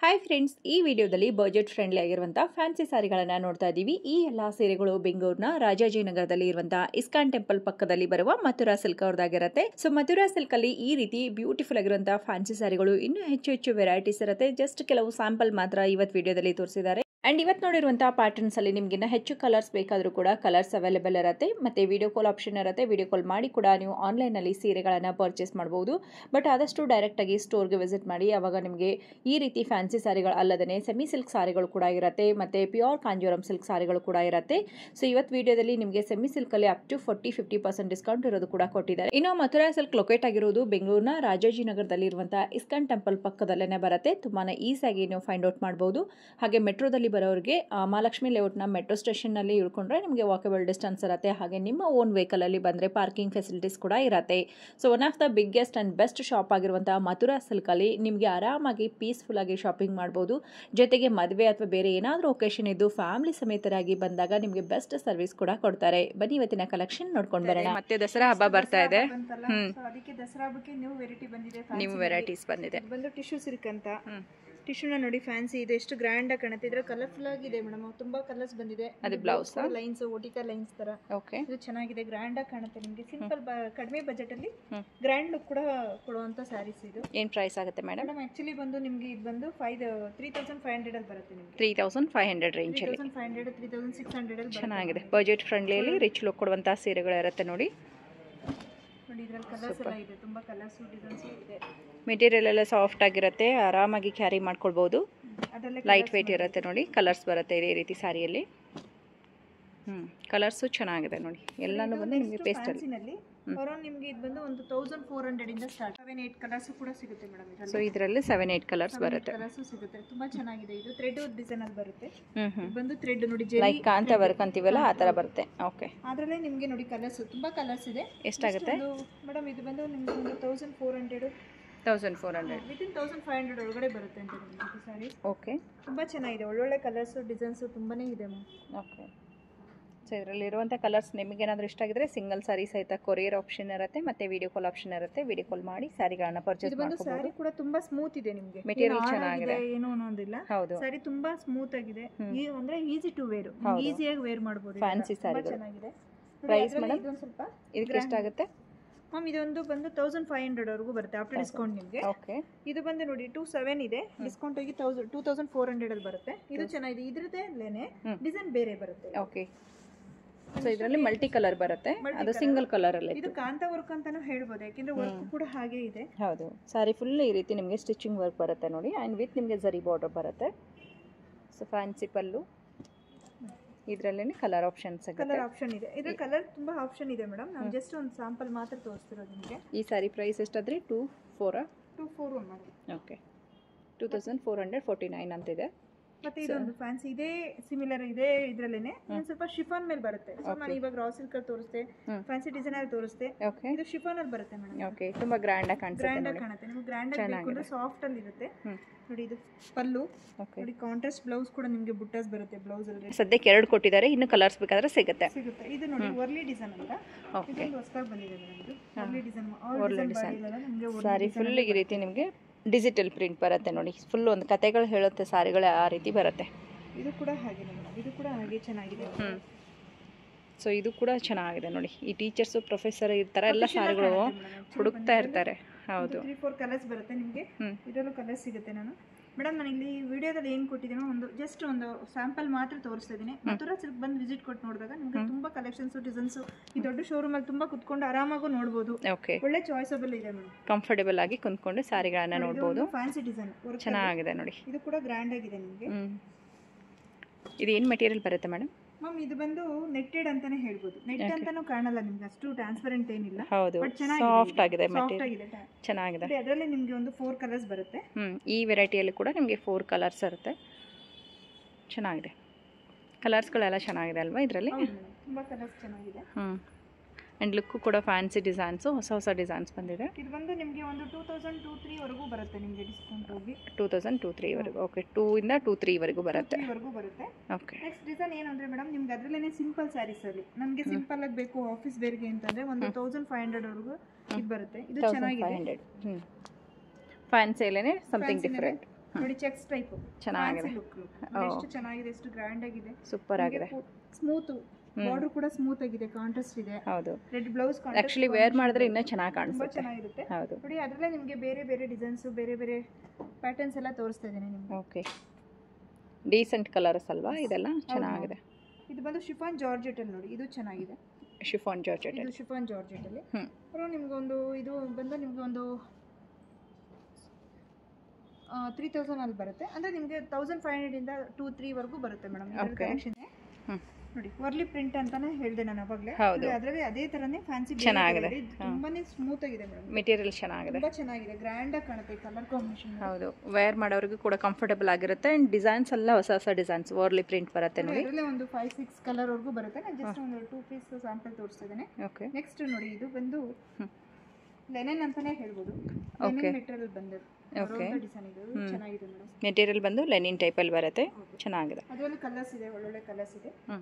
Hi friends ಈ ವಿಡಿಯೋದಲ್ಲಿ budget friendly ಆಗಿರುವಂಥ ಫ್ಯಾನ್ಸಿ ಸಾರಿಗಳನ್ನು ನೋಡ್ತಾ ಇದ್ದೀವಿ ಈ ಎಲ್ಲ ಸೀರೆಗಳು ಬೆಂಗಳೂರಿನ ರಾಜಾಜಿನಗರದಲ್ಲಿ ಇರುವಂತಹ ಇಸ್ಕಾನ್ ಟೆಂಪಲ್ ಪಕ್ಕದಲ್ಲಿ ಬರುವ ಮಥುರಾ ಸಿಲ್ಕ್ ಅವ್ರದ್ದಾಗಿರುತ್ತೆ ಸೊ ಮಥುರಾ ಸಿಲ್ಕ್ ಅಲ್ಲಿ ಈ ರೀತಿ ಬ್ಯೂಟಿಫುಲ್ ಆಗಿರುವಂತಹ ಫ್ಯಾನ್ಸಿ ಸಾರಿಗಳು ಇನ್ನೂ ಹೆಚ್ಚು ಹೆಚ್ಚು ವೆರೈಟೀಸ್ ಇರುತ್ತೆ ಜಸ್ಟ್ ಕೆಲವು ಸ್ಯಾಂಪಲ್ ಮಾತ್ರ ಇವತ್ತು ವಿಡಿಯೋದಲ್ಲಿ ತೋರಿಸಿದ್ದಾರೆ ಅಂಡ್ ಇವತ್ತು ನೋಡಿರುವಂತಹ ಪ್ಯಾಟರ್ನ್ಸ್ ಅಲ್ಲಿ ನಿಮ್ಗಿನ್ನ ಹೆಚ್ಚು ಕಲರ್ಸ್ ಬೇಕಾದರೂ ಕೂಡ ಕಲರ್ಸ್ ಅವೈಲೇಬಲ್ ಇರುತ್ತೆ ಮತ್ತೆ ವಿಡಿಯೋ ಕಾಲ್ ಆಪ್ಷನ್ ಇರುತ್ತೆ ವಿಡಿಯೋ ಕಾಲ್ ಮಾಡಿ ಕೂಡ ನೀವು ಆನ್ಲೈನ್ ಅಲ್ಲಿ ಸೀರೆಗಳನ್ನು ಪರ್ಚೇಸ್ ಮಾಡಬಹುದು ಬಟ್ ಆದಷ್ಟು ಡೈರೆಕ್ಟ್ ಆಗಿ ಸ್ಟೋರ್ಗೆ ವಿಸಿಟ್ ಮಾಡಿ ಅವಾಗ ನಿಮಗೆ ಈ ರೀತಿ ಫ್ಯಾನ್ಸಿ ಸಾರಿಗಳು ಅಲ್ಲದೇ ಸೆಮಿ ಸಿಲ್ಕ್ ಸಾರಿಗಳು ಕೂಡ ಇರುತ್ತೆ ಮತ್ತೆ ಪ್ಯೂರ್ ಕಾಂಜೂರಂ ಸಿಲ್ಕ್ ಸಾರಿಗಳು ಕೂಡ ಇರುತ್ತೆ ಸೊ ಇವತ್ತು ವಿಡಿಯೋದಲ್ಲಿ ನಿಮಗೆ ಸೆಮಿ ಸಿಲ್ಕ್ ಅಲ್ಲಿ up to forty fifty percent discount ಇರೋದು ಕೂಡ ಕೊಟ್ಟಿದ್ದಾರೆ ಇನ್ನು ಮಥುರಾ ಸಿಲ್ಕ್ ಲೊಕೇಟ್ ಆಗಿರೋದು ಬೆಂಗಳೂರಿನ ರಾಜಾಜಿನಗರದಲ್ಲಿ ಇರುವಂತಹ ಇಸ್ಕಾನ್ ಟೆಂಪಲ್ ಪಕ್ಕದಲ್ಲೇ ಬರುತ್ತೆ ತುಂಬಾನೇ ಈಸಿಯಾಗಿ ನೀವು ಫೈಂಡ್ ಔಟ್ ಮಾಡಬಹುದು ಹಾಗೆ ಮೆಟ್ರೋದಲ್ಲಿ ಬರೋರಿಗೆ ಆ, ಮಹಾಲಕ್ಷ್ಮಿ ಲೇಔಟ್ನ ಮೆಟ್ರೋ ಸ್ಟೇಷನ್ನಲ್ಲಿ ಇಳ್ಕೊಂಡ್ರೆ ನಿಮಗೆ ವಾಕಬಲ್ ಡಿಸ್ಟೆನ್ಸ್ ಇರುತ್ತೆ ಹಾಗೆ ನಿಮ್ಮ ಓನ್ ವೆಹಿಕಲಲ್ಲಿ ಬಂದರೆ ಪಾರ್ಕಿಂಗ್ ಫೆಸಿಲಿಟೀಸ್ ಕೂಡ ಇರುತ್ತೆ so one of the biggest and best shop ಆಗಿರುವಂತಹ ಮಥುರಾ ಸಿಲ್ಕಲ್ಲಿ ನಿಮಗೆ ಆರಾಮಾಗಿ ಪೀಸ್ಫುಲ್ ಆಗಿ ಶಾಪಿಂಗ್ ಮಾಡ್ಬೋದು ಜೊತೆಗೆ ಮದುವೆ ಅಥವಾ ಬೇರೆ ಏನಾದರೂ ಒಕೇಶನ್ ಇದ್ದು ಫ್ಯಾಮಿಲಿ ಸಮೇತರಾಗಿ ಬಂದಾಗ ನಿಮಗೆ ಬೆಸ್ಟ್ ಸರ್ವಿಸ್ ಕೂಡ ಕೊಡ್ತಾರೆ ಬನ್ನಿ ಇವತ್ತಿನ ಕಲೆಕ್ಷನ್ ನೋಡ್ಕೊಂಡು ಬರೋಣ ಮತ್ತೆ ದಸರಾ ಹಬ್ಬ ಬರ್ತಾ ಇದೆ ಬಂತಲ್ಲ ಹ್ಮ್. ಸೊ ಅದಕ್ಕೆ ದಸರಾ ಹಬ್ಬಕ್ಕೆ ನ್ಯೂ ವೆರೈಟಿ ಬಂದಿದೆ fancy ನೀವು ನಲ್ಲಿ. ವೆರೈಟೀಸ್ ಬಂದಿದೆ ಇದು ಬಂದು ಟಿಶ್ಯೂ ಸಿಲ್ಕ್ ಅಂತ ಹ್ಮ್. ಟಿಶ್ಯೂನ ನೋಡಿ ಫ್ಯಾನ್ಸಿ ಇದೆ ಎಷ್ಟು ಗ್ರ್ಯಾಂಡ್ ಆಗಿ ಕಾಣುತ್ತೆ ಇದ್ರ ಕಲರ್ಫುಲ್ ಆಗಿದೆ ಮೇಡಮ್ ತುಂಬಾ ಕಲರ್ಸ್ ಬಂದಿದೆ ಅದು blouse ಆ? ಲೈನ್ಸ್ ಓಟಿಕಾ ಲೈನ್ಸ್ ತರ ಓಕೆ ಇದು ಚೆನ್ನಾಗಿದೆ ಗ್ರ್ಯಾಂಡ್ ಆಗಿ ಕಾಣುತ್ತೆ ನಿಮಗೆ ಸಿಂಪಲ್ ಕಡಿಮೆ ಬಜೆಟ್ ಅಲ್ಲಿ ಹ್ಮ್. ಗ್ರ್ಯಾಂಡ್ ಲುಕ್ ಕೂಡ ಕೊಡುವಂತ ಸ್ಯಾರೀಸ್ ಇದು ಏನು ಪ್ರೈಸ್ ಆಗುತ್ತೆ ಮೇಡಮ್ ಮೇಡಮ್ ಆಕ್ಚುಲಿ ಬಂದು ನಿಮ್ಗೆ ಇದು ಬಂದು five three thousand five hundred ಅಲ್ಲಿ ಬರುತ್ತೆ ನಿಮ್ಗೆ three thousand five hundred three ರೇಂಜಲ್ಲಿ thousand five hundred three thousand six hundred ಅಲ್ಲಿ ಚೆನ್ನಾಗಿದೆ ಬಜೆಟ್ ಫ್ರೆಂಡ್ಲಿಯಲ್ಲಿ ರಿಚ್ ಲುಕ್ ಕೊಡುವಂಥ ಸೀರೆಗಳು ಇರುತ್ತೆ ನೋಡಿ ನೋಡಿ ಇದ್ರಲ್ಲಿ ಕಲರ್ಸ್ ಎಲ್ಲ ಇದೆ ತುಂಬಾ ಕಲರ್ಸ್ ಡಿಸೈನ್ಸ್ ಇದೆ ಮೆಟೀರಿಯಲ್ ಎಲ್ಲ ಸಾಫ್ಟ್ ಆಗಿರುತ್ತೆ ಆರಾಮಾಗಿ ಕ್ಯಾರಿ ಮಾಡ್ಕೊಳ್ಬೋದು ಅದರಲ್ಲೇ ಲೈಟ್ ವೆಯ್ಟ್ ಇರುತ್ತೆ ನೋಡಿ ಕಲರ್ಸ್ ಬರುತ್ತೆ ಇದೇ ರೀತಿ ಸಾರಿಯಲ್ಲಿ ಹ್ಞೂ ಕಲರ್ಸು ಚೆನ್ನಾಗಿದೆ ನೋಡಿ ಎಲ್ಲನೂ ಬಂದು ನಿಮಗೆ ಪೇಸ್ಟಲ್ಲಿ ಫ್ಯಾನ್ಸಿನಲ್ಲಿ ಅರೌಂಡ್ ನಿಮ್ಗೆ ಇದು ಬಂದು ಒಂದು ತೌಸಂಡ್ ಫೋರ್ ಹಂಡ್ರೆಡ್ ಇಂದ ಸ್ಟಾರ್ಟ್ ಸೆವೆನ್ ಏಟ್ ಕಲರ್ಸ್ ಕೂಡ ಸಿಗುತ್ತೆ ಮೇಡಮ್ ಸೊ ಇದರಲ್ಲಿ ಇದರಲ್ಲಿ ಸೆವೆನ್ ಏಯ್ಟ್ ಕಲರ್ಸ್ ಬರುತ್ತೆ ಕಲರ್ಸ್ ಸಿಗುತ್ತೆ ತುಂಬಾ ಚೆನ್ನಾಗಿದೆ ಇದು ಥ್ರೆಡ್ ಡಿಸೈನ್ ಅಲ್ಲಿ ಬರುತ್ತೆ ಹ್ಞೂ ಹ್ಞೂ ಇದು ಬಂದು ಥ್ರೆಡ್ ನೋಡಿ ಜೆರಿ ಲೈಕ್ ಕಾಂತ ವರ್ಕ್ ಅಂತೀವಲ್ಲ ಆ ಥರ ಬರುತ್ತೆ ಓಕೆ ಅದರಲ್ಲೇ ನಿಮಗೆ ನೋಡಿ ಕಲರ್ಸ್ ತುಂಬಾ ಕಲರ್ಸ್ ಇದೆ ಎಷ್ಟಾಗುತ್ತೆ ಮೇಡಮ್ ಇದು ಬಂದು ನಿಮ್ಗೆ ಒಂದು thousand four hundred thousand four hundred within thousand five hundred ಒಳಗಡೆ ಬರುತ್ತೆ ಅಂತ ನಿಮಗೆ ಸಾರಿ ಓಕೆ ತುಂಬಾ ಚೆನ್ನಾಗಿದೆ ಒಳ್ಳೊಳ್ಳೆ ಕಲರ್ಸ್ ಡಿಸೈನ್ಸ್ ತುಂಬಾನೇ ಇದೆ ಮ್ಯಾಮ್ ಓಕೆ ಸೊ ಇದರಲ್ಲಿ ಇರುವಂಥ ಕಲರ್ಸ್ ನಿಮಗೇನಾದರೂ ಇಷ್ಟ ಆಗಿದ್ರೆ ಸಿಂಗಲ್ ಸಾರಿ ಸಹಿತ ಕೊರಿಯರ್ ಆಪ್ಷನ್ ಇರುತ್ತೆ ಮತ್ತು ವಿಡಿಯೋ ಕಾಲ್ ಆಪ್ಷನ್ ಇರುತ್ತೆ ವಿಡಿಯೋ ಕಾಲ್ ಮಾಡಿ ಸಾರಿಗಳನ್ನ ಪರ್ಚೇಸ್ ಇದು ಬಂದು ಮಾಡ್ಕೋಬೋದು ಸ್ಯಾರಿ ಕೂಡ ತುಂಬಾ ಸ್ಮೂತ್ ಇದೆ ನಿಮಗೆ Material ಚೆನ್ನಾಗಿದೆ. ಏನು ಅನ್ನೋದಿಲ್ಲ ಹೌದು ಸ್ಯಾರಿ ತುಂಬಾ ಸ್ಮೂತ್ ಆಗಿದೆ ಈ ಅಂದ್ರೆ ಈಸಿ ಟು ವೇರ್ ಹೌದು. ಈಸಿಯಾಗಿ ವೇರ್ ಮಾಡಬಹುದು Fancy ಸಾರಿಗಳು. ಚೆನ್ನಾಗಿದೆ Price madam? ಇದೊಂದು ಸ್ವಲ್ಪ ಇದಕ್ಕೆ ಎಷ್ಟಾಗುತ್ತೆ ಮ್ಯಾಮ್ ಇದೊಂದು ಬಂದು ತೌಸಂಡ್ ಫೈವ್ ಹಂಡ್ರೆಡ್ ವರೆಗೂ ಬರುತ್ತೆ ಆಫ್ಟರ್ ಡಿಸ್ಕೌಂಟ್ ನಿಮಗೆ ಓಕೆ ಇದು ಬಂದು ನೋಡಿ ಟೂ ಸೆವೆನ್ ಇದೆ ಡಿಸ್ಕೌಂಟ್ ಹೋಗಿ thousand two thousand four hundred ಅಲ್ಲಿ ಬರುತ್ತೆ ಇದು ಚೆನ್ನಾಗಿದೆ ಇದ್ರದ್ದೇ ಅಲ್ಲೇನೆ ಹ್ಮ್. ಡಿಸೈನ್ ಬೇರೆ ಬರುತ್ತೆ ಓಕೆ ಸೊ ಇದರಲ್ಲಿ ಮಲ್ಟಿ ಕಲರ್ ಬರುತ್ತೆ Multi ಅದು colour. ಸಿಂಗಲ್ ಕಲರಲ್ಲಿ ಇದು ಕಾಂತ ವರ್ಕ್ ಅಂತಾನು ಹೇಳ್ಬೋದು ಯಾಕೆಂದ್ರೆ ವರ್ಕ್ ಕೂಡ ಹಾಗೆ ಇದೆ ಹೌದು ಸಾರಿ ಫುಲ್ ಈ ರೀತಿ ನಿಮಗೆ ಸ್ಟಿಚಿಂಗ್ ವರ್ಕ್ ಬರುತ್ತೆ ನೋಡಿ ಆ್ಯಂಡ್ ವಿತ್ ನಿಮಗೆ ಜರಿ ಬಾರ್ಡರ್ ಬರುತ್ತೆ ಸೊ ಫ್ಯಾನ್ಸಿ ಪಲ್ಲು ಇದರಲ್ಲೇ ಕಲರ್ ಆಪ್ಷನ್ ಸಿಗುತ್ತೆ ಕಲರ್ ಆಪ್ಷನ್ ಇದೆ ಇದ್ರ ಕಲರ್ ತುಂಬಾ ಆಪ್ಷನ್ ಇದೆ ಮೇಡಮ್ ನಾವು ಜಸ್ಟ್ ಒಂದು ಸ್ಯಾಂಪಲ್ ಮಾತ್ರ ತೋರಿಸ್ತಿರೋದು ನಿಮಗೆ ಈ ಸಾರಿ ಪ್ರೈಸ್ ಎಷ್ಟಾದ್ರಿ ಟೂ ಫೋರಾ ಟೂ ಫೋರ್ ಒನ್ ಮಾಡಿ okay two thousand four hundred forty nine ಅಂತಿದೆ ಮತ್ತೆ ಇದೊಂದು ಫ್ಯಾನ್ಸಿ ಇದೇ ಸಿಮಿಲರ್ ಇದೆ ಇದ್ರಲ್ಲೇನೆ ಇನ್ನೊಂದ್ ಸ್ವಲ್ಪ ಶಿಫಾನ್ ಮೇಲೆ ಬರುತ್ತೆ ಸೊ ನಾನು ಇವಾಗ ರಾ ಸಿಲ್ಕ್ ಅಲ್ಲಿ ತೋರಿಸ್ತೆ ಹ್ಮ್. ಫ್ಯಾನ್ಸಿ ಡಿಸೈನ್ ಅಲ್ಲಿ ತೋರಿಸ್ತೆ ಓಕೆ ಇದು ಶಿಫಾನ್ ಅಲ್ಲಿ ಬರುತ್ತೆ ಮೇಡಮ್ ಓಕೆ ತುಂಬ ಗ್ರ್ಯಾಂಡಾಗಿ ಕಾಣಿಸುತ್ತೆ ಗ್ರ್ಯಾಂಡ್ ಆಗಿ ನೋಡಿ ಕಾಣುತ್ತೆ ನಿಮ್ಗೆ ಗ್ರ್ಯಾಂಡ್ ಆಗಿ ಬೇಕು ಅಂದ್ರೆ ಸಾಫ್ಟ್ ಅಲ್ಲಿ ಇರುತ್ತೆ ಹ್ಮ್. ನೋಡಿ ಇದು ಪಲ್ಲು ಓಕೆ ನೋಡಿ ಕಾಂಟ್ರಾಸ್ಟ್ ಬ್ಲೌಸ್ ಕೂಡ ನಿಮಗೆ ಬುಟ್ಟಾಸ್ ಬರುತ್ತೆ ಬ್ಲೌಸ್ ಅಲ್ಲಿ ಸದ್ಯಕ್ಕೆ ಎರಡು ಕೊಟ್ಟಿದ್ದಾರೆ ಇನ್ನು ಕಲರ್ಸ್ ಬೇಕಾದ್ರೆ ಸಿಗುತ್ತೆ ಸಿಗುತ್ತೆ ಇದು ನೋಡಿ ವರ್ಲಿ ಡಿಸೈನ್ ಅಂತ ಓಕೆ ಇದೊಂದು ಹೊಸದಾಗಿ ಬಂದಿದೆ ಮೇಡಮ್ ಇದು Warli design all Worli design design. Body ನಿಮಗೆ ಸಾರಿ ಫುಲ್ ಈ ರೀತಿ ನಿಮಗೆ ಡಿಜಿಟಲ್ ಪ್ರಿಂಟ್ ಬರುತ್ತೆ ನೋಡಿ ಫುಲ್ ಒಂದು ಕತೆಗಳು ಹೇಳುತ್ತೆ ಸಾರಿಗಳು ಆ ರೀತಿ ಬರುತ್ತೆ ಇದು ಕೂಡ ಹಾಗೆ ಮೇಡಮ್ ಇದು ಕೂಡ ಹಾಗೆ ಚೆನ್ನಾಗಿದೆ ಹ್ಞೂ ಸೊ ಇದು ಕೂಡ ಚೆನ್ನಾಗಿದೆ ನೋಡಿ ಈ ಟೀಚರ್ಸು ಪ್ರೊಫೆಸರ್ ಇರ್ತಾರೆ ಎಲ್ಲ ಸಾರಿಗಳು ಹುಡುಕ್ತಾ ಇರ್ತಾರೆ ಹೌದು ತ್ರೀ ಫೋರ್ ಕಲರ್ಸ್ ಬರುತ್ತೆ ನಿಮಗೆ ಹ್ಮ್. ಇದರಲ್ಲೂ ಕಲರ್ಸ್ ಸಿಗುತ್ತೆ ನಾನು ಮೇಡಮ್ ನಾನು ಇಲ್ಲಿ ವಿಡಿಯೋದಲ್ಲಿ ಏನು ಕೊಟ್ಟಿದ್ದೀನೋ ಒಂದು ಜಸ್ಟ್ ಒಂದು ಸ್ಯಾಂಪಲ್ ಮಾತ್ರ ತೋರಿಸ್ತಾ ಇದ್ದೀನಿ ಮಥುರಾ ಸಿಲ್ಕ್ ಬಂದು ವಿಸಿಟ್ ಕೊಟ್ಟು ನೋಡಿದಾಗ ನಿಮಗೆ ತುಂಬಾ ಕಲೆಕ್ಷನ್ಸ್ ಡಿಸೈನ್ಸ್ ಈ ದೊಡ್ಡ ಶೋರೂಮ್ ಅಲ್ಲಿ ತುಂಬಾ ಕುತ್ಕೊಂಡು ಆರಾಮಾಗೂ ನೋಡ್ಬೋದು ಓಕೆ ಒಳ್ಳೆ ಚಾಯ್ಸಬಲ್ ಇದೆ ಮೇಡಮ್ ಕಂಫರ್ಟೇಬಲ್ ಆಗಿ ಕುಂತ್ಕೊಂಡು ಸಾರಿಗಳನ್ನ ನೋಡ್ಬೋದು ಫ್ಯಾನ್ಸಿ ಡಿಸೈನ್ ಚೆನ್ನಾಗಿದೆ ನೋಡಿ ಇದು ಕೂಡ ಗ್ರ್ಯಾಂಡ್ ಆಗಿದೆ ನಿಮಗೆ ಹ್ಞೂ ಇದು ಏನು ಮೆಟೀರಿಯಲ್ ಬರುತ್ತೆ ಮೇಡಮ್ ಮ್ಯಾಮ್ ಇದು ಬಂದು ನೆಟ್ಟೆಡ್ ಅಂತಾನೆ ಹೇಳ್ಬೋದು ನೆಟ್ ಅಂತಾನೂ ಕಾಣಲ್ಲ ನಿಮ್ಗೆ ಅಷ್ಟು ಟ್ರಾನ್ಸ್ಪರೆಂಟ್ ಏನಿಲ್ಲ ಹೌದು ಬಟ್ ಚೆನ್ನಾಗಿದೆ ಸಾಫ್ಟ್ ಆಗಿದೆ ಸಾಫ್ಟ್ ಮೆಟೀರಿಯಲ್ ಆಗಿದೆ ಚೆನ್ನಾಗಿದೆ ಅದರಲ್ಲಿ ನಿಮಗೆ ಒಂದು ಫೋರ್ ಕಲರ್ಸ್ ಬರುತ್ತೆ ಹ್ಞೂ ಈ ವೆರೈಟಿಯಲ್ಲಿ ಕೂಡ ನಿಮಗೆ ಫೋರ್ ಕಲರ್ಸ್ ಇರುತ್ತೆ ಚೆನ್ನಾಗಿದೆ ಕಲರ್ಸ್ಗಳೆಲ್ಲ ಚೆನ್ನಾಗಿದೆ ಅಲ್ವಾ ಇದರಲ್ಲಿ ಹೌದು ಮೇಡಮ್ ತುಂಬಾ ಕಲರ್ಸ್ ಚೆನ್ನಾಗಿದೆ ಹ್ಞೂ ಆ್ಯಂಡ್ ಲುಕ್ಕು ಕೂಡ ಫ್ಯಾನ್ಸಿ ಡಿಸೈನ್ಸು ಹೊಸ ಹೊಸ ಡಿಸೈನ್ಸ್ ಬಂದಿದೆ ಇದು ಬಂದು ನಿಮಗೆ ಒಂದು ಟೂ ತೌಸಂಡ್ ಟೂ ತ್ರೀ ವರೆಗೂ ಬರುತ್ತೆ ನಿಮಗೆ ಡಿಸ್ಕೌಂಟ್ ಹೋಗಿ ಟೂ ತೌಸಂಡ್ ಟೂ ತ್ರೀವರೆಗೂ ಓಕೆ ಟೂ ಇಂದ ಟೂ ತ್ರೀವರೆಗೂ ಬರುತ್ತೆ ತ್ರೀ ವರೆಗೂ ಬರುತ್ತೆ ಓಕೆ ನೆಕ್ಸ್ಟ್ ಡಿಸೈನ್ ಏನಂದ್ರೆ ಮೇಡಮ್ ನಿಮ್ಗೆ ಅದರಲ್ಲೇ ಸಿಂಪಲ್ ಸ್ಯಾರೀಸ್ ಅಲ್ಲಿ ನಮಗೆ ಸಿಂಪಲ್ ಆಗಿ ಬೇಕು ಆಫೀಸ್ ಬೇರ್ಗೆ ಅಂತಂದ್ರೆ ಒಂದು ತೌಸಂಡ್ ಫೈವ್ ಹಂಡ್ರೆಡ್ ವರೆಗೂ ಇದು ಬರುತ್ತೆ ಇದು ತೌಸಂಡ್ ಚೆನ್ನಾಗಿದೆ ಫೈವ್ ಹಂಡ್ರೆಡ್ ಹ್ಞೂ ಫ್ಯಾನ್ಸಿಯಲ್ಲೇ ಸಮಥಿಂಗ್ ಡಿಫ್ರೆಂಟ್ ನೋಡಿ ಚೆಕ್ಸ್ ಟೈಪ್ ಚೆನ್ನಾಗಿದೆ. ಲುಕ್ ಓ. ಎಷ್ಟು ಚೆನ್ನಾಗಿದೆ ಎಷ್ಟು ಗ್ರ್ಯಾಂಡ್ ಆಗಿದೆ ಸೂಪರ್ ಆಗಿದೆ ಸ್ಮೂತ್ ಬಾರ್ಡರ್ ಕೂಡ ಸ್ಮೂತ್ ಆಗಿದೆ ಕಾಂಟ್ರಾಸ್ಟ್ ಇದೆ ಹೌದು ರೆಡ್ ಬ್ಲೌಸ್ ಆ್ಯಕ್ಚುಲಿ ವೇರ್ ಮಾಡಿದ್ರೆ ಇನ್ನೂ ಚೆನ್ನಾಗಿ ತುಂಬಾ ಕಾಣಿಸುತ್ತೆ ಚೆನ್ನಾಗಿರುತ್ತೆ ಹೌದು ನೋಡಿ ಅದರಲ್ಲೇ ನಿಮಗೆ ಬೇರೆ ಬೇರೆ ಡಿಸೈನ್ಸ್ ಬೇರೆ ಬೇರೆ ಪ್ಯಾಟರ್ನ್ಸ್ ಎಲ್ಲ ತೋರಿಸ್ತಾ ಇದ್ದೀನಿ ನಿಮ್ಗೆ ಓಕೆ ಡೀಸೆಂಟ್ ಕಲರ್ಸ್ ಅಲ್ವಾ ಇದೆಲ್ಲ ಚೆನ್ನಾಗಿದೆ ಇದು ಬಂದು ಶಿಫಾನ್ ಜಾರ್ಜೆಟ್ ಅಲ್ಲಿ ನೋಡಿ ಇದು ಚೆನ್ನಾಗಿದೆ ಶಿಫಾನ್ ಜಾರ್ಜೆಟ್ ಇದು ಶಿಫಾನ್ ಜಾರ್ಜೆಟ್ ಅಲ್ಲಿ ಹ್ಮ್. ಅರೋ ನಿಮ್ಗೆ ಒಂದು ಇದು ಬಂದು ನಿಮ್ಗೆ ಒಂದು ತ್ರೀ ತೌಸಂಡ್ ಅಲ್ಲಿ ಬರುತ್ತೆ ಅಂದ್ರೆ ನಿಮಗೆ ತೌಸಂಡ್ ಫೈವ್ ಹಂಡ್ರೆಡ್ ಇಂದ ಟೂ ತ್ರೀ ವರೆಗೂ ಬರುತ್ತೆ ಮೇಡಮ್ Okay. ಕಲೆಕ್ಷನ್ ಹ್ಮ್. ನೋಡಿ ವರ್ಲಿ ಪ್ರಿಂಟ್ ಅಂತಾನೆ ಹೇಳಿದೆ ನಾನು ಅವಾಗಲೇ ಹೌದು. ಅದರಲ್ಲಿ ಅದೇ ತರನೇ ಫ್ಯಾನ್ಸಿ ಚೆನ್ನಾಗಿದೆ. ಹಾ. ತುಂಬಾನೇ ಸ್ಮೂತ್ ಆಗಿದೆ ಮೇಡಮ್ ಮೆಟೀರಿಯಲ್ ಚೆನ್ನಾಗಿದೆ ತುಂಬಾ ಚೆನ್ನಾಗಿದೆ ಗ್ರ್ಯಾಂಡ್ ಆಗಿ ಕಾಣುತ್ತೆ ಕಲರ್ ಕಾಂಬಿನೇಷನ್ ಹೌದು ವೇರ್ ಮಾಡೋರಿಗೂ ಕೂಡ ಕಂಫರ್ಟಬಲ್ ಆಗಿರುತ್ತೆ ಆ್ಯಂಡ್ ಡಿಸೈನ್ಸ್ ಎಲ್ಲ ಹೊಸ ಹೊಸ ಡಿಸೈನ್ಸ್ ವರ್ಲಿ ಪ್ರಿಂಟ್ ಬರುತ್ತೆ ನೋಡಿ ಇದರಲ್ಲೇ ಒಂದು ಫೈವ್ ಸಿಕ್ಸ್ ಕಲರ್ ವರ್ಗೂ ಬರುತ್ತೆ ನಾನು ಜಸ್ಟ್ ಒಂದು ಟೂ ಪೀಸ್ ಸ್ಯಾಂಪಲ್ ತೋರಿಸ್ತಾ ಇದ್ದೇನೆ ಓಕೆ ನೆಕ್ಸ್ಟ್ ನೋಡಿ ಇದು ಬಂದು ಹ್ಮ್. ಲೆನೆನ್ ಅಂತಾನೆ ಹೇಳ್ಬೋದು Okay. ಲೆನೆನ್ ಮೆಟೀರಿಯಲ್ ಬಂದದ್ದು Okay. ಡಿಸೈನ್ ಇದು ಇದು ಚೆನ್ನಾಗಿದೆ ಮೇಡಮ್ ಮೆಟೀರಿಯಲ್ ಬಂದು ಲೆನಿನ್ ಟೈಪಲ್ಲಿ ಬರುತ್ತೆ ಚೆನ್ನಾಗಿದೆ ಅದರಲ್ಲಿ ಕಲರ್ಸ್ ಇದೆ ಒಳ್ಳೊಳ್ಳೆ ಕಲರ್ಸ್ ಇದೆ ಹ್ಞೂ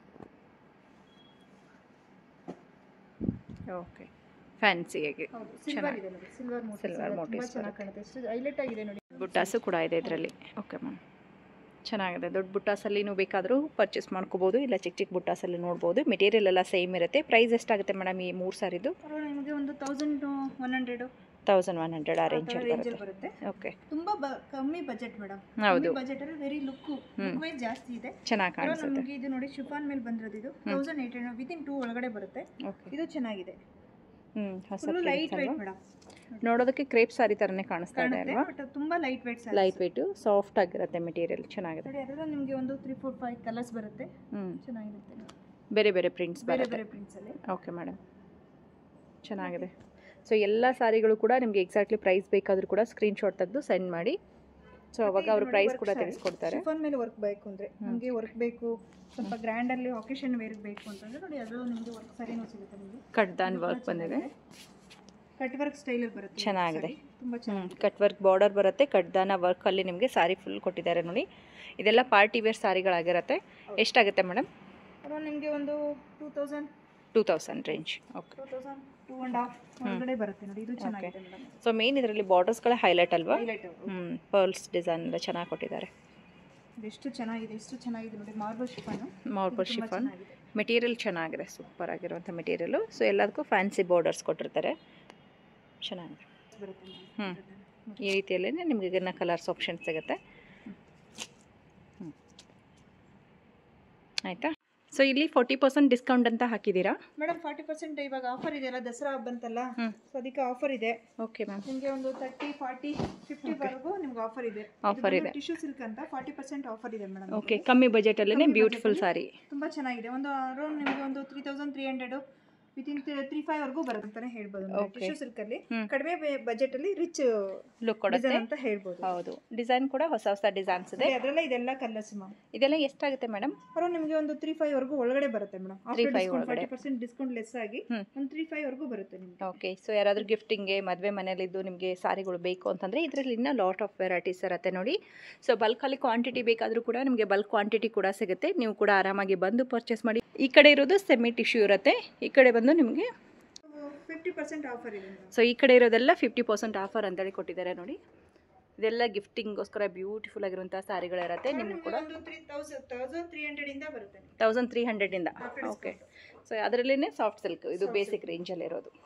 ಓಕೆ ಫ್ಯಾನ್ಸಿಯಾಗಿ ಹೌದು ಸಿಲ್ವರ್ ಇದೆ ನೋಡಿ ಸಿಲ್ವರ್ ಮೋಟಿವ್ಸ್ Silver ತುಂಬಾ motifs ಚೆನ್ನಾಗಿ ಕಾಣುತ್ತೆ ಎಷ್ಟು ಹೈಲೈಟ್ ಆಗಿದೆ ನೋಡಿ ಬುಟ್ಟಾಸು ಕೂಡ ಇದೆ ಇದರಲ್ಲಿ ಓಕೆ ಮ್ಯಾಮ್ ಚೆನ್ನಾಗಿದೆ ದೊಡ್ಡ ಬುಟ್ಟಾಸಲ್ಲಿ ನೀವು ಬೇಕಾದರೂ ಪರ್ಚೇಸ್ ಮಾಡ್ಕೋಬೋದು ಇಲ್ಲ ಚಿಕ್ಕ ಚಿಕ್ಕ ಬುಟ್ಟಾಸಲ್ಲಿ ನೋಡ್ಬೋದು ಮೆಟೀರಿಯಲ್ ಎಲ್ಲ ಸೇಮ್ ಇರುತ್ತೆ ಪ್ರೈಸ್ ಎಷ್ಟಾಗುತ್ತೆ ಮೇಡಮ್ ಈ ಮೂರು ಸಾರಿದು ಅವರು ನಿಮಗೆ ಒಂದು thousand one hundred thousand one hundred ಆ ರೇಂಜಲ್ಲಿ ರೇಂಜಲ್ಲಿ ಬರುತ್ತೆ ಬರುತ್ತೆ ಓಕೆ ತುಂಬಾ ಬ- ಕಮ್ಮಿ ಬಜೆಟ್ ಮೇಡಮ್ ಹೌದು ಬಜೆಟ್ ಅಲ್ಲಿ ವೆರಿ ಲುಕ್ ಲುಕ್ ವೈಸ್ ಜಾಸ್ತಿ ಇದೆ ಚೆನ್ನಾಗಿ ಅರೋ ಕಾಣಿಸುತ್ತೆ ನಮಗೆ ಇದು ನೋಡಿ ಶಿಫಾನ್ ಮೇಲೆ ಬಂದಿರೋದು ಇದು thousand eight hundred within two ಒಳಗಡೆ ಬರುತ್ತೆ ಓಕೆ ಇದು ಚೆನ್ನಾಗಿದೆ ಹ್ಞೂ ಹೊಸ ಫುಲ್ prints ಲೈಟ್ ಅಲ್ವಾ? ವೈಟ್ ಮೇಡಮ್ ನೋಡೋದಕ್ಕೆ ಕ್ರೇಪ್ ಸಾರಿ ಥರನೇ ಕಾಣಿಸ್ತಾ ಇದೆ ಕಾಣುತ್ತೆ ಅಲ್ವಾ ಬಟ್ ತುಂಬಾ light white light weight soft ಆಗಿರುತ್ತೆ ಮೆಟೀರಿಯಲ್ ಚೆನ್ನಾಗಿದೆ ನೋಡಿ ಅದರಲ್ಲಿ ನಿಮಗೆ ಒಂದು ತ್ರೀ ಫೋರ್ ಫೈವ್ ಕಲರ್ಸ್ ಬರುತ್ತೆ ಹ್ಞೂ ಚೆನ್ನಾಗಿರುತ್ತೆ ಬೇರೆ ಬೇರೆ ಪ್ರಿಂಟ್ಸ್ ಬೇರೆ ಬರುತ್ತೆ ಬೇರೆ ಪ್ರಿಂಟ್ಸ್ ಅಲ್ಲಿ ಓಕೆ ಮೇಡಮ್ ಚೆನ್ನಾಗಿದೆ ಸೊ ಎಲ್ಲ ಸಾರಿಗಳು ಕೂಡ ನಿಮಗೆ ಎಕ್ಸಾಕ್ಟ್ಲಿ ಪ್ರೈಸ್ ಬೇಕಾದರೂ ಕೂಡ ಸ್ಕ್ರೀನ್ಶಾಟ್ ತೆಗೆದು ಸೆಂಡ್ ಮಾಡಿ ಸೊ ಅವಾಗ ಅವರು ಪ್ರೈಸ್ ಕೂಡ ತಿಳಿಸ್ಕೊಡ್ತಾರೆ ಶಿಫಾನ್ ಮೇಲೆ ವರ್ಕ್ ಬೇಕು ಅಂದ್ರೆ ನಮಗೆ ವರ್ಕ್ ಬೇಕು ಸ್ವಲ್ಪ ಗ್ರ್ಯಾಂಡ್ ಅಲ್ಲಿ ಒಕೇಶನ್ ವೇರ್ ಬೇಕು ಅಂತಂದ್ರೆ ನೋಡಿ ಅದರಲ್ಲೂ ನಿಮಗೆ ವರ್ಕ್ ಸರಿನೂ ಸಿಗುತ್ತೆ ನಿಮಗೆ ಕಟ್ದಾನ್ ವರ್ಕ್ ಬಂದಿದೆ ಕಟ್ ವರ್ಕ್ ಸ್ಟೈಲ್ ಬರುತ್ತೆ ಈ ಚೆನ್ನಾಗಿದೆ. saree. ತುಂಬಾ ಹ್ಞೂ ಚೆನ್ನಾಗಿದೆ ಕಟ್ ವರ್ಕ್ ಬಾರ್ಡರ್ ಬರುತ್ತೆ ಕಟ್ದಾನ ವರ್ಕಲ್ಲಿ ನಿಮಗೆ ಸಾರಿ ಫುಲ್ ಕೊಟ್ಟಿದ್ದಾರೆ ನೋಡಿ ಇದೆಲ್ಲ ಪಾರ್ಟಿ ವೇರ್ ಸಾರಿಗಳಾಗಿರುತ್ತೆ ಎಷ್ಟಾಗುತ್ತೆ ಮೇಡಮ್ ಅದು ನಿಮಗೆ ಒಂದು two thousand two thousand range okay two thousand two and half ಒಳಗಡೆ ಬರುತ್ತೆ ನೋಡಿ ಇದು ಚೆನ್ನಾಗಿದೆ ಮೇಡಮ್ ಸೊ ಮೇನ್ ಇದರಲ್ಲಿ ಬಾರ್ಡರ್ಸ್ಗಳೇ ಹೈಲೈಟ್ ಅಲ್ವಾ ಹೈಲೈಟ್ ಹ್ಞೂ ಪರ್ಲ್ಸ್ ಡಿಸೈನ್ ಎಲ್ಲ ಚೆನ್ನಾಗಿ ಕೊಟ್ಟಿದ್ದಾರೆ ಎಷ್ಟು ಚೆನ್ನಾಗಿದೆ ಎಷ್ಟು ಚೆನ್ನಾಗಿದೆ ನೋಡಿ ಮಾರ್ಬಲ್ ಶಿಫಾನ್ ಮಾರ್ಬಲ್ ಶಿಫಾನ್ ಚೆನ್ನಾಗಿದೆ ಮೆಟೀರಿಯಲ್ ಚೆನ್ನಾಗಿದೆ ಸೂಪರ್ ಆಗಿರುವಂಥ ಮೆಟೀರಿಯಲು ಸೊ ಎಲ್ಲದಕ್ಕೂ ಫ್ಯಾನ್ಸಿ ಬಾರ್ಡರ್ಸ್ ಕೊಟ್ಟಿರ್ತಾರೆ ಚೆನ್ನಾಗಿದೆ ಬರುತ್ತೆ ಹ್ಞೂ ಈ ರೀತಿಯಲ್ಲೇ ನಿಮಗೆ ಇದನ್ನ ಕಲರ್ಸ್ ಆಪ್ಷನ್ ಸಿಗುತ್ತೆ ಹ್ಞೂ ಆಯಿತಾ ಸೊ ಇಲ್ಲಿ ಫೋರ್ಟಿ ಪರ್ಸೆಂಟ್ ಡಿಸ್ಕೌಂಟ್ ಅಂತ ಹಾಕಿದ್ದೀರಾ ಮೇಡಮ್ ಫಾರ್ಟಿ ಪರ್ಸೆಂಟ್ ಇವಾಗ ಆಫರ್ ಇದೆಯಲ್ಲ ದಸರಾ ಬಂತಲ್ಲ ಹ್ಞೂ ಸೊ ಅದಕ್ಕೆ ಆಫರ್ ಇದೆ ಓಕೆ ಮ್ಯಾಮ್ ನಿಮಗೆ ಒಂದು ತರ್ಟಿ ಫಾರ್ಟಿ ಫಿಫ್ಟಿ ವರೆಗೂ ನಿಮ್ಗೆ ಆಫರ್ ಇದೆ Offer ಇದೆ. ಟಿಶ್ಯೂ ಸಿಲ್ಕ್ ಅಂತ ಫಾರ್ಟಿ ಪರ್ಸೆಂಟ್ ಆಫರ್ ಇದೆ ಮೇಡಮ್ ಓಕೆ ಕಮ್ಮಿ ಬಜೆಟಲ್ಲೇ ಕಮ್ಮಿ ಬ್ಯೂಟಿಫುಲ್ budget ಸಾರಿ ತುಂಬಾ ಚೆನ್ನಾಗಿದೆ ಒಂದು ಅರೌಂಡ್ ನಿಮಗೆ ಒಂದು three thousand three hundred within three five ವರೆಗೂ ಬರುತ್ತೆ ಅಂತಾನೆ ಹೇಳ್ಬೋದು Okay. ಟಿಶ್ಯೂ ಸಿಲ್ಕ್ ಅಲ್ಲಿ ಹ್ಮ್. ಕಡಿಮೆ ಬಜೆಟ್ ಅಲ್ಲಿ ರಿಚ್ ಲುಕ್ ಕೊಡುತ್ತೆ ಡಿಸೈನ್ ಅಂತ ಹೇಳ್ಬೋದು ಹೌದು ಡಿಸೈನ್ ಕೂಡ ಹೊಸ ಹೊಸ ಡಿಸೈನ್ಸ್ ಇದೆ ಅದರಲ್ಲೇ ಇದೆಲ್ಲ ಕಲರ್ಸ್ ಮಾ ಇದೆಲ್ಲ ಎಷ್ಟಾಗುತ್ತೆ ಮೇಡಮ್ ಅರೌಂಡ್ ನಿಮಗೆ ಒಂದು ತ್ರೀ ಫೈವ್ ವರೆಗೂ ಒಳಗಡೆ ಬರುತ್ತೆ ಮೇಡಮ್ ಆಫ್ಟರ್ 3-5 ಡಿಸ್ಕೌಂಟ್ ಒಳಗಡೆ. ಫಾರ್ಟಿ ಪರ್ಸೆಂಟ್ ಡಿಸ್ಕೌಂಟ್ ಲೆಸ್ ಆಗಿ ಹ್ಮ್. ಒಂದು ತ್ರೀ ಫೈವ್ ವರೆಗೂ ಬರುತ್ತೆ ನಿಮಗೆ ಓಕೆ ಸೊ ಯಾರಾದರೂ ಗಿಫ್ಟಿಂಗ್ಗೆ ಮದುವೆ ಮನೇಲಿದ್ದು ನಿಮಗೆ ಸಾರಿಗಳು ಬೇಕು ಅಂತಂದರೆ ಇದರಲ್ಲಿ ಇನ್ನೂ ಲಾಟ್ ಆಫ್ ವೆರೈಟೀಸ್ ಇರುತ್ತೆ ನೋಡಿ ಸೊ ಬಲ್ಕಲ್ಲಿ ಕ್ವಾಂಟಿಟಿ ಬೇಕಾದರೂ ಕೂಡ ನಿಮಗೆ ಬಲ್ಕ್ ಕ್ವಾಂಟಿಟಿ ಕೂಡ ಸಿಗುತ್ತೆ ನೀವು ಕೂಡ ಆರಾಮಾಗಿ ಬಂದು ಪರ್ಚೇಸ್ ಮಾಡಿ ಈ ಕಡೆ ಇರೋದು ಸೆಮಿ ಟಿಶ್ಯೂ ಇರುತ್ತೆ ಈ ಕಡೆ ಬಂದು ನಿಮಗೆ ಫಿಫ್ಟಿ ಪರ್ಸೆಂಟ್ ಆಫರ್ ಇದೆ ಮೇಡಮ್ ಸೊ ಈ ಕಡೆ ಇರೋದೆಲ್ಲ ಫಿಫ್ಟಿ ಪರ್ಸೆಂಟ್ ಆಫರ್ ಅಂತೇಳಿ ಕೊಟ್ಟಿದ್ದಾರೆ ನೋಡಿ ಇದೆಲ್ಲ ಗಿಫ್ಟಿಂಗ್ಗೋಸ್ಕರ ಬ್ಯೂಟಿಫುಲ್ ಆಗಿರುವಂಥ ಸಾರಿಗಳಿರುತ್ತೆ ನಿಮ್ಗೆ ಕೂಡ ಒಂದು three thousand thousand three hundred ಇಂದ ಬರುತ್ತೆ ತೌಸಂಡ್ ತ್ರೀ ಹಂಡ್ರೆಡಿಂದ After ಓಕೆ ಸೊ ಅದರಲ್ಲೇ ಸಾಫ್ಟ್ ಸಿಲ್ಕ್ ಇದು ಬೇಸಿಕ್ ರೇಂಜಲ್ಲಿ ಇರೋದು